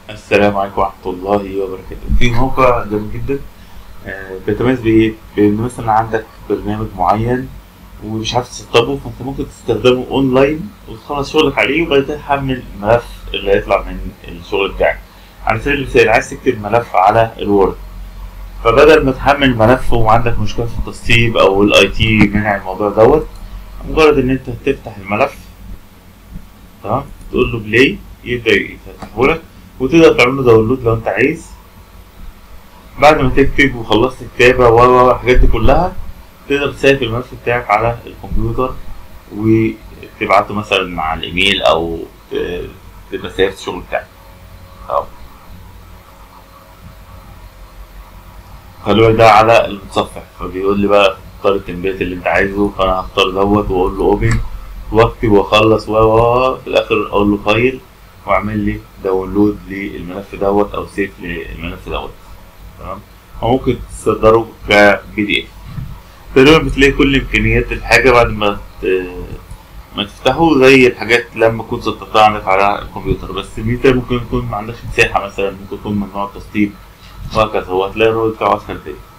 السلام عليكم ورحمة الله وبركاته في موقع جميل جدا آه، بيتميز بإيه؟ بإن مثلا عندك برنامج معين ومش عارف تسطبه فأنت ممكن تستخدمه أونلاين وتخلص شغلك عليه وبعد كده تحمل الملف اللي هيطلع من الشغل بتاعك على سبيل المثال عايز تكتب ملف على الوورد فبدل ما تحمل ملف وعندك مشكلة في التسطيب أو الأي تي منع الموضوع دوت مجرد إن أنت تفتح الملف تمام تقول له بلاي يبدأ يفتحه لك وتقدر تعمل له داونلود لو انت عايز بعد ما تكتب وخلصت كتابة و و الحاجات دي كلها تقدر تسيف الملف بتاعك على الكمبيوتر وتبعته مثلا مع الايميل او ت- تبقى سيفت الشغل بتاعك اهو خلي بالك ده على المتصفح فبيقول لي بقى اختار التمبلت اللي انت عايزه فانا هختار دوت واقول له اوبن واكتب واخلص و و في الاخر اقول له فايل واعمل لي داونلود للملف دوت او سيف للملف دوت تمام وممكن تصدره كبي دي اف تقريبا بتلاقي كل امكانيات الحاجه بعد ما ت- ما تفتحه زي الحاجات لما تكون سطبتها عندك على الكمبيوتر بس الميزه ممكن يكون ما عندكش مساحه مثلا ممكن يكون ممنوع التسطيب وهكذا هو هتلاقي الرول بتاعه اسهل تاني